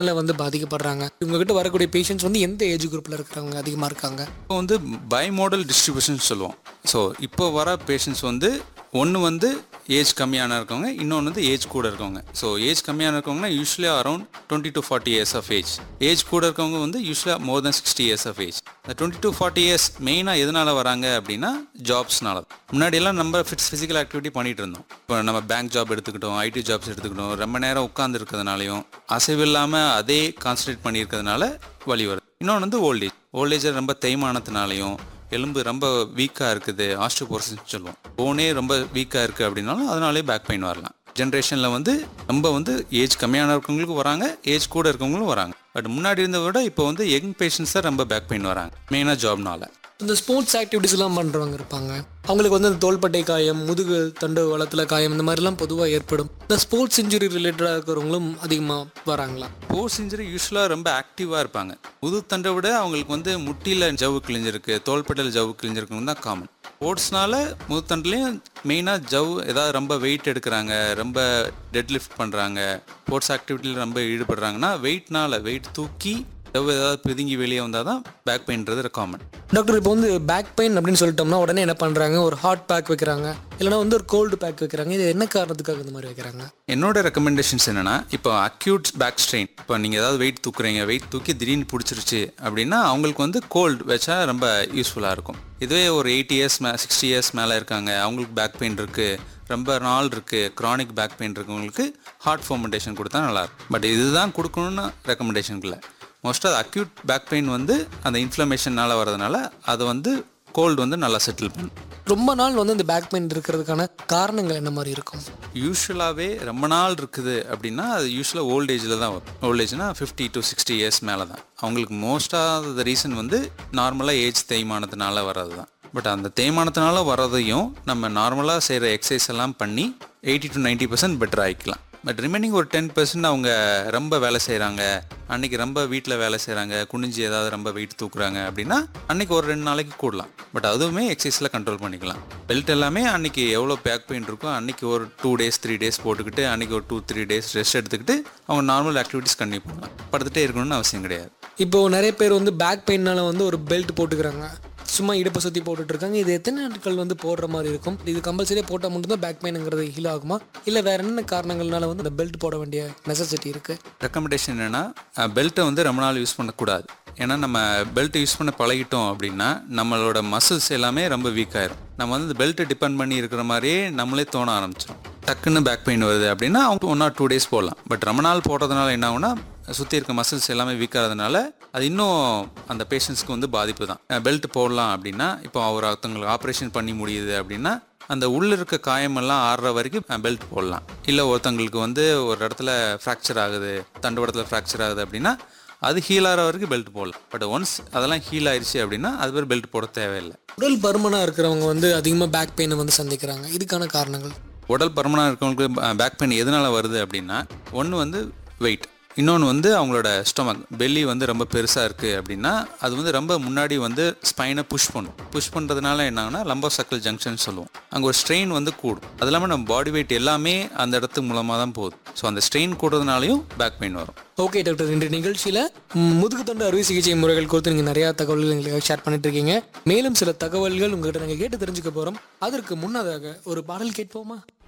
வந்து பாதிக்கப்படுறாங்க உங்ககிட்ட வரக்கூடிய பேஷண்ட்ஸ் வந்து எந்த ஏஜ் குரூப்ல இருக்கிறவங்க அதிகமா இருக்காங்க இப்போ வந்து பை மாடல் டிஸ்ட்ரிபியூஷன் சொல்லுவோம் ஸோ இப்போ வர பேஷண்ட்ஸ் வந்து ஒன்று வந்து ஏஜ் கம்மியான இருக்கவங்க இன்னொன்று வந்து ஏஜ் கூட இருக்கவங்க ஸோ ஏஜ் கம்மியான இருக்கவங்கன்னா யூஸ்வலியாக around twenty to forty years of age age கூட இருக்கவங்க வந்து யூஸ்வலாக more than sixty years of age இந்த டுவெண்ட்டி டு ஃபார்ட்டி இயர்ஸ் மெயினாக எதனால வராங்க அப்படின்னா ஜாப்ஸ்னால முன்னாடியெல்லாம் நம்ம ஃபிட்ஸ் ஃபிசிக்கல் ஆக்டிவிட்டி பண்ணிட்டு இருந்தோம் இப்போ நம்ம பேங்க் ஜாப் எடுத்துக்கிட்டோம் ஐடி ஜாப்ஸ் எடுத்துக்கிட்டோம் ரொம்ப நேரம் உட்கார்ந்து இருக்கிறதுனாலையும் அசைவு இல்லாமல் அதே கான்சன்ட்ரேட் பண்ணியிருக்கிறதுனால வலி வருது இன்னொன்று வந்து ஓல்டேஜ் ஓல்டேஜ் ரொம்ப தேய்மானத்தினாலையும் எலும்பு ரொம்ப வீக்காக இருக்குது ஆஸ்ட்ரோபோரோசிஸ் சொல்லுவோம் போனே ரொம்ப வீக்காக இருக்குது அப்படின்னாலும் அதனாலே பேக் பெயின் வரலாம் ஜென்ரேஷனில் வந்து ரொம்ப வந்து ஏஜ் கம்மியான இருக்கவங்களுக்கும் வராங்க ஏஜ் கூட இருக்கவங்களும் வராங்க பட் முன்னாடி இருந்ததை விட இப்போ வந்து யங் பேஷண்ட்ஸ் தான் ரொம்ப பேக் பெயின் வராங்க மெயினாக ஜாப்னால இந்த ஸ்போர்ட்ஸ் ஆக்டிவிட்டிஸ் எல்லாம் பண்றவங்க இருப்பாங்க அவங்களுக்கு வந்து இந்த தோள்பட்டை காயம் முதுகு தண்டு வளத்துல காயம் இந்த மாதிரிலாம் பொதுவாக ஏற்படும் இந்த ஸ்போர்ட்ஸ் இன்ஜுரி ரிலேட்டடாக இருக்கிறவங்களும் அதிகமாக வராங்களா போர்ஸ் இன்ஜுரி யூஸ்வலாக ரொம்ப ஆக்டிவாக இருப்பாங்க முதுத்தண்டை விட அவங்களுக்கு வந்து முட்டியில் ஜவ்வு கிழிஞ்சிருக்கு தோள்பட்டையில் ஜவ்வு கிழிஞ்சிருக்குன்னு தான் காமன் ஸ்போர்ட்ஸ்னால முதுத்தண்டுலேயும் மெயினாக ஜவ் ஏதாவது ரொம்ப வெயிட் எடுக்கிறாங்க ரொம்ப டெட் லிஃப்ட் பண்ணுறாங்க ஸ்போர்ட்ஸ் ஆக்டிவிட்டியில் ரொம்ப ஈடுபடுறாங்கன்னா வெயிட்னால வெயிட் தூக்கி ஜவ் ஏதாவது பிதுங்கி வெளியே வந்தால் தான் பேக் பெயின்றது காமன் டாக்டர் இப்போ வந்து பேக் பெயின் அப்படின்னு சொல்லிட்டோம்னா உடனே என்ன பண்றாங்க ஒரு ஹாட் பேக் வைக்கிறாங்க இல்லைன்னா வந்து ஒரு கோல்டு பேக் வைக்கிறாங்க இது என்ன காரணத்துக்காக இந்த மாதிரி வைக்கிறாங்க என்னோட ரெக்கமெண்டேஷன்ஸ் என்னன்னா இப்போ அக்யூட் பேக் ஸ்ட்ரெயின் இப்போ நீங்கள் ஏதாவது வெயிட் தூக்குறீங்க வெயிட் தூக்கி திடீர்னு பிடிச்சிருச்சு அப்படின்னா அவங்களுக்கு வந்து கோல்டு வச்சா ரொம்ப யூஸ்ஃபுல்லாக இருக்கும் இதுவே ஒரு eight years may sixty years மேலே இருக்காங்க அவங்களுக்கு பேக் பெயின் இருக்குது ரொம்ப நாள் இருக்குது க்ரானிக் பேக் பெயின் இருக்கவங்களுக்கு ஹார்ட் ஃபோமெண்டேஷன் கொடுத்தா நல்லாயிருக்கும் பட் இதுதான் கொடுக்கணும்னு ரெக்கமெண்டேஷன் இல்லை மோஸ்ட்டாக அக்யூட் பேக் பெயின் வந்து அந்த இன்ஃப்ளமேஷனால் வரதுனால அதை வந்து கோல்டு வந்து நல்லா செட்டில் பண்ணும் ரொம்ப நாள் வந்து இந்த பேக் பெயின் இருக்கிறதுக்கான காரணங்கள் என்ன மாதிரி இருக்கும் யூஸ்வலாகவே ரொம்ப நாள் இருக்குது அப்படின்னா அது யூஸ்வலாக ஓல்ட் ஏஜில் தான் வரும் ஓல்ட் ஏஜ்னா ஃபிஃப்டி டு சிக்ஸ்டி இயர்ஸ் மேலே தான் அவங்களுக்கு மோஸ்டாக த ரீசன் வந்து நார்மலாக ஏஜ் தேய்மானத்தினால வர்றது தான் பட் அந்த தேய்மானத்தினால வர்றதையும் நம்ம நார்மலாக செய்கிற எக்ஸசைஸ் எல்லாம் பண்ணி eighty to ninety percent better ஆகிக்கலாம் பட் ரிமைனிங் ஒரு டென் பர்சன்ட் அவங்க ரொம்ப வேலை செய்கிறாங்க அன்னைக்கு ரொம்ப வீட்டில் வேலை செய்கிறாங்க குனிஞ்சு ஏதாவது ரொம்ப வெயிட் தூக்குறாங்க அப்படின்னா அன்னைக்கு ஒரு ரெண்டு நாளைக்கு கூடலாம் பட் அதுவுமே எக்ஸசைஸில் கண்ட்ரோல் பண்ணிக்கலாம் பெல்ட் எல்லாமே அன்னைக்கு எவ்வளோ பேக் பெயின் இருக்கோ அன்னைக்கு ஒரு டூ டேஸ் த்ரீ டேஸ் போட்டுக்கிட்டு அன்னைக்கு ஒரு டூ த்ரீ டேஸ் ரெஸ்ட் எடுத்துக்கிட்டு அவங்க நார்மல் ஆக்டிவிட்டிஸ் கண்டினியூ பண்ணலாம் படுத்துட்டே இருக்கணும்னு அவசியம் கிடையாது இப்போ நிறைய பேர் வந்து பேக் பெயின்னால வந்து ஒரு பெல்ட் போட்டுக்கிறாங்க சும்மா இடுப்பை சுற்றி போட்டுட்டு இருக்காங்க இது எத்தனை நாட்கள் வந்து போடுற மாதிரி இருக்கும் இது கம்பல்சரியாக போட்டால் மட்டும்தான் பேக் பெயினுங்கிறது ஹீல் ஆகுமா இல்லை வேற என்ன காரணங்கள்னால வந்து இந்த பெல்ட் போட வேண்டிய நெசசிட்டி இருக்கு ரெக்கமெண்டேஷன் என்னென்னா பெல்ட்டை வந்து ரொம்ப நாள் யூஸ் பண்ணக்கூடாது ஏன்னா நம்ம பெல்ட் யூஸ் பண்ண பழகிட்டோம் அப்படின்னா நம்மளோட மசில்ஸ் எல்லாமே ரொம்ப வீக் ஆயிரும் நம்ம வந்து இந்த பெல்ட்டை டிபெண்ட் பண்ணி இருக்கிற மாதிரியே நம்மளே தோண ஆரம்பிச்சிடும் டக்குன்னு பேக் பெயின் வருது அப்படின்னா அவங்க ஒன் ஆர் டூ டேஸ் போடலாம் பட் ரொம்ப நாள் போடுறதுனால என்ன ஆகும்னா சுற்றி இருக்க மசில்ஸ் எல்லாமே வீக் ஆகிறதுனால அது இன்னும் அந்த பேஷண்ட்ஸ்க்கு வந்து பாதிப்பு தான் பெல்ட் போடலாம் அப்படின்னா இப்போ அவர் ஒருத்தவங்களுக்கு ஆப்ரேஷன் பண்ணி முடியுது அப்படின்னா அந்த உள்ள இருக்க காயமெல்லாம் ஆறுற வரைக்கும் பெல்ட் போடலாம் இல்லை ஒருத்தங்களுக்கு வந்து ஒரு இடத்துல ஃப்ராக்சர் ஆகுது தண்டுவடத்தில் ஃப்ராக்சர் ஆகுது அப்படின்னா அது ஹீல் ஆகிற வரைக்கும் பெல்ட் போடலாம் பட் ஒன்ஸ் அதெல்லாம் ஹீல் ஆயிடுச்சு அப்படின்னா அது பேர் பெல்ட் போட தேவையில்லை உடல் பருமனாக இருக்கிறவங்க வந்து அதிகமாக பேக் பெயினை வந்து சந்திக்கிறாங்க இதுக்கான காரணங்கள் உடல் பருமனாக இருக்கவங்களுக்கு பேக் பெயின் எதனால வருது அப்படின்னா ஒன்று வந்து வெயிட் இன்னொன்று வந்து அவங்களோட ஸ்டொமக் பெல்லி வந்து ரொம்ப பெருசாக இருக்குது அப்படின்னா அது வந்து ரொம்ப முன்னாடி வந்து ஸ்பைனை புஷ் பண்ணும் புஷ் பண்ணுறதுனால என்ன ஆகுனா லம்போ சக்கல் ஜங்ஷன் சொல்லுவோம் அங்கே ஒரு ஸ்ட்ரெயின் வந்து கூடும் அது இல்லாமல் நம்ம பாடி வெயிட் எல்லாமே அந்த இடத்து மூலமாக தான் போகுது ஸோ அந்த ஸ்ட்ரெயின் கூடுறதுனாலையும் பேக் பெயின் வரும் ஓகே டாக்டர் இன்றைய நிகழ்ச்சியில் முதுகு தண்டு அறுவை சிகிச்சை முறைகள் குறித்து நீங்கள் நிறையா தகவல்கள் எங்களுக்கு ஷேர் பண்ணிட்டு இருக்கீங்க மேலும் சில தகவல்கள் உங்ககிட்ட நாங்கள் கேட்டு தெரிஞ்சுக்க போகிறோம் அதற்கு முன்னதாக ஒரு பாடல் கேட்போமா